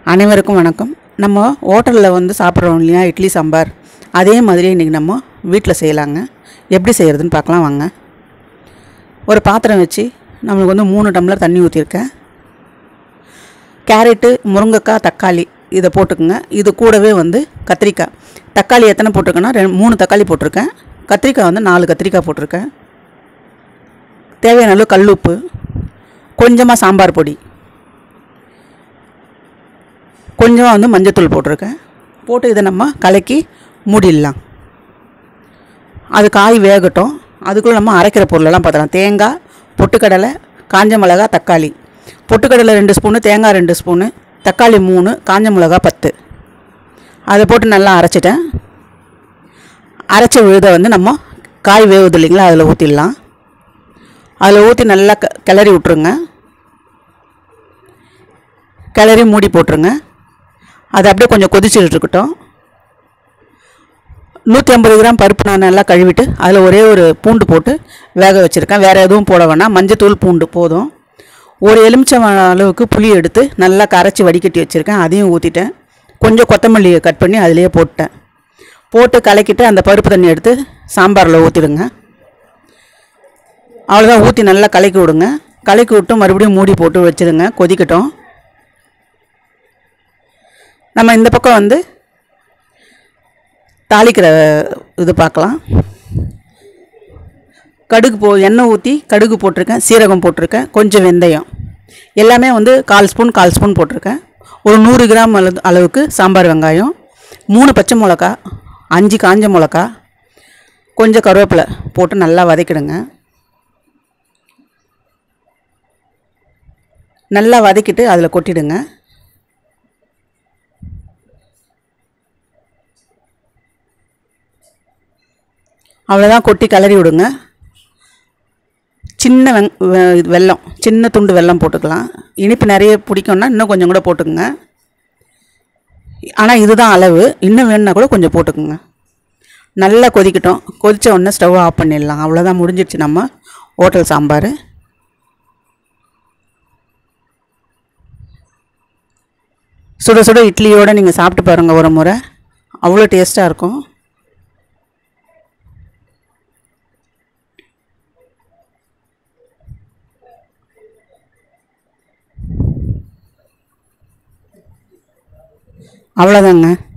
அனைவருக்கும் வணக்கம் நம்ம ஹோட்டலில் வந்து சாப்பிட்றோம் இல்லையா இட்லி சாம்பார் அதே மாதிரி இன்றைக்கி நம்ம வீட்டில் செய்யலாங்க எப்படி செய்கிறதுன்னு பார்க்கலாம் வாங்க ஒரு பாத்திரம் வச்சு நம்மளுக்கு வந்து மூணு டம்ளர் தண்ணி ஊற்றிருக்கேன் கேரட்டு முருங்கைக்காய் தக்காளி இதை போட்டுக்குங்க இது கூடவே வந்து கத்திரிக்காய் தக்காளி எத்தனை போட்டிருக்கேன்னா ரெண்டு மூணு தக்காளி போட்டிருக்கேன் கத்திரிக்காய் வந்து நாலு கத்திரிக்காய் போட்டிருக்கேன் தேவையான அளவு கல் உப்பு கொஞ்சமாக சாம்பார் பொடி கொஞ்சமாக வந்து மஞ்சத்தூள் போட்டிருக்கேன் போட்டு இதை நம்ம கலக்கி மூடிடலாம் அது காய் வேகட்டும் அதுக்குள்ளே நம்ம அரைக்கிற பொருளெல்லாம் பார்த்துக்கலாம் தேங்காய் பொட்டுக்கடலை காஞ்ச மிளகா தக்காளி பொட்டுக்கடலை ரெண்டு ஸ்பூனு தேங்காய் ரெண்டு ஸ்பூனு தக்காளி மூணு காஞ்ச மிளகா பத்து அதை போட்டு நல்லா அரைச்சிட்டேன் அரைச்ச விழுதை வந்து நம்ம காய் வேவுது இல்லைங்களா அதில் ஊற்றிடலாம் அதில் ஊற்றி நல்லா க கிளறி விட்ருங்க கிளறி மூடி போட்டுருங்க அது அப்படியே கொஞ்சம் கொதிச்சுட்டு இருக்கட்டும் நூற்றி ஐம்பது கிராம் பருப்பு நான் நல்லா கழுவிட்டு அதில் ஒரே ஒரு பூண்டு போட்டு வேக வச்சுருக்கேன் வேறு எதுவும் போட வேணாம் மஞ்சத்தூள் பூண்டு போதும் ஒரு எலுமிச்சம் அளவுக்கு புளி எடுத்து நல்லா கரைச்சி வடிகட்டி வச்சுருக்கேன் அதையும் ஊற்றிட்டேன் கொஞ்சம் கொத்தமல்லியை கட் பண்ணி அதிலேயே போட்டேன் போட்டு கலக்கிட்டு அந்த பருப்பு தண்ணி எடுத்து சாம்பாரில் ஊற்றிடுங்க அவ்வளோதான் ஊற்றி நல்லா கலக்கி விடுங்க கலக்கி விட்டு மறுபடியும் மூடி போட்டு வச்சுருங்க கொதிக்கட்டும் நம்ம இந்த பக்கம் வந்து தாளிக்கிற இது பார்க்கலாம் கடுகு போ எண்ணெய் ஊற்றி கடுகு போட்டிருக்கேன் சீரகம் போட்டிருக்கேன் கொஞ்சம் வெந்தயம் எல்லாமே வந்து கால் ஸ்பூன் கால் ஸ்பூன் போட்டிருக்கேன் ஒரு நூறு கிராம் அளவு அளவுக்கு சாம்பார் வெங்காயம் மூணு பச்சை மிளகா அஞ்சு காஞ்ச மிளகா கொஞ்சம் கருவேப்பிலை போட்டு நல்லா வதக்கிடுங்க நல்லா வதக்கிட்டு அதில் கொட்டிடுங்க அவ்வளோதான் கொட்டி கிளறி விடுங்க சின்ன வெங் வெ- இது வெல்லம் சின்ன துண்டு வெல்லம் போட்டுக்கலாம் இனிப்பு நிறைய பிடிக்கும்னா இன்னும் கொஞ்சம் கூட போட்டுக்குங்க ஆனால் இதுதான் அளவு இன்னும் வேணும்னா கூட கொஞ்சம் போட்டுக்குங்க நல்லா கொதிக்கட்டும் கொதித்த உடனே ஸ்டவ் ஆஃப் பண்ணிடலாம் அவ்வளோதான் முடிஞ்சிடுச்சு நம்ம ஹோட்டல் சாம்பார் சுட சுட இட்லியோடு நீங்கள் சாப்பிட்டு பாருங்கள் ஒரு முறை அவ்வளோ டேஸ்ட்டாக இருக்கும் அவ்வளோதாங்க